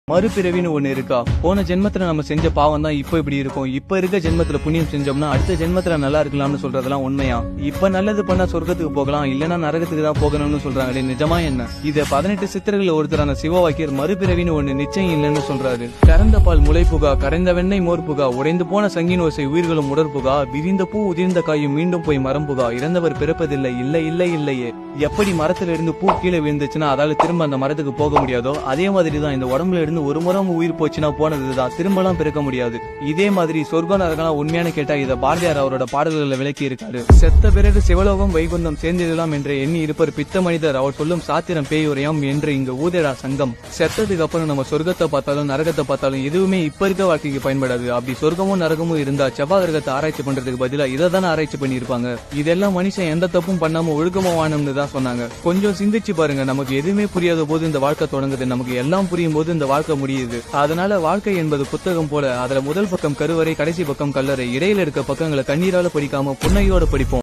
மறுபிறவின்னு ஒண்ணு இருக்கா போன ஜென்மத்துல நம்ம செஞ்ச பாவம் தான் இப்ப இப்படி இருக்கும் இப்ப இருக்க ஜென்மத்துல புண்ணியம் செஞ்சோம்னா அடுத்த ஜென்மத்துல நல்லா இருக்கலாம்னு சொல்றதெல்லாம் உண்மையா இப்ப நல்லது பண்ணா சொர்க்கத்துக்கு போகலாம் இல்லனா நரகத்துக்கு தான் போகணும்னு சொல்றாங்களே நிஜமா என்ன இத பதினெட்டு சித்தர்கள் ஒருத்தரான சிவவாக்கியர் மறுபிறவின்னு ஒண்ணு நிச்சயம் இல்லைன்னு சொல்றாரு கறந்த பால் முளைப்புகா கரைந்த வெண்ணெய் மோர்புகா உடைந்து போன சங்கின் ஓசை உயிர்களும் உடற்புகா விரிந்த பூ உதிர்ந்த காயும் மீண்டும் போய் மரம்புகா இறந்தவர் பிறப்பதில்லை இல்லை இல்லை இல்லையே எப்படி மரத்துல இருந்து பூ கீழே விழுந்துச்சுன்னா அதால திரும்ப அந்த மரத்துக்கு போக முடியாதோ அதே மாதிரி தான் இந்த உடம்புல இருந்து ஒரு முறை உயிர் போச்சுன்னா போனதுதான் திரும்பலாம் பிறக்க முடியாது இதே மாதிரி சொர்க்கம் நரகலாம் உண்மையான கேட்டா இத பாரதியார் அவரோட பாடல்களை விளக்கி இருக்காரு செத்த பிறகு சிவலோகம் வைகுந்தம் சேர்ந்திடலாம் என்று எண்ணி இருப்பர் பித்த மனிதர் அவர் சொல்லும் சாத்திரம் பேயுரையாம் என்று இங்க ஊதேடா சங்கம் செத்ததுக்கு அப்புறம் நம்ம சொர்க்கத்தை பார்த்தாலும் நரகத்தை பார்த்தாலும் எதுவுமே இப்ப இருக்க வாழ்க்கைக்கு பயன்படாது அப்படி சொர்க்கமும் நரகமும் இருந்தா செவ்வாய் கிரகத்தை ஆராய்ச்சி பண்றதுக்கு பதிலா இதை தானே ஆராய்ச்சி பண்ணியிருப்பாங்க இதெல்லாம் மனுஷன் எந்த தப்பும் பண்ணாம ஒழுக்கமா வாழணும்னு தான் சொன்னாங்க கொஞ்சம் சிந்திச்சு பாருங்க நமக்கு எதுவுமே புரியாத போது இந்த வாழ்க்கை தொடங்குது நமக்கு எல்லாம் புரியும் போது இந்த வாழ்க்கை முடியுது அதனால வாழ்க்கை என்பது புத்தகம் போல அதுல முதல் பக்கம் கருவறை கடைசி பக்கம் கல்லறை இடையில இருக்க பக்கங்களை கண்ணீரால படிக்காம புன்னையோட படிப்போம்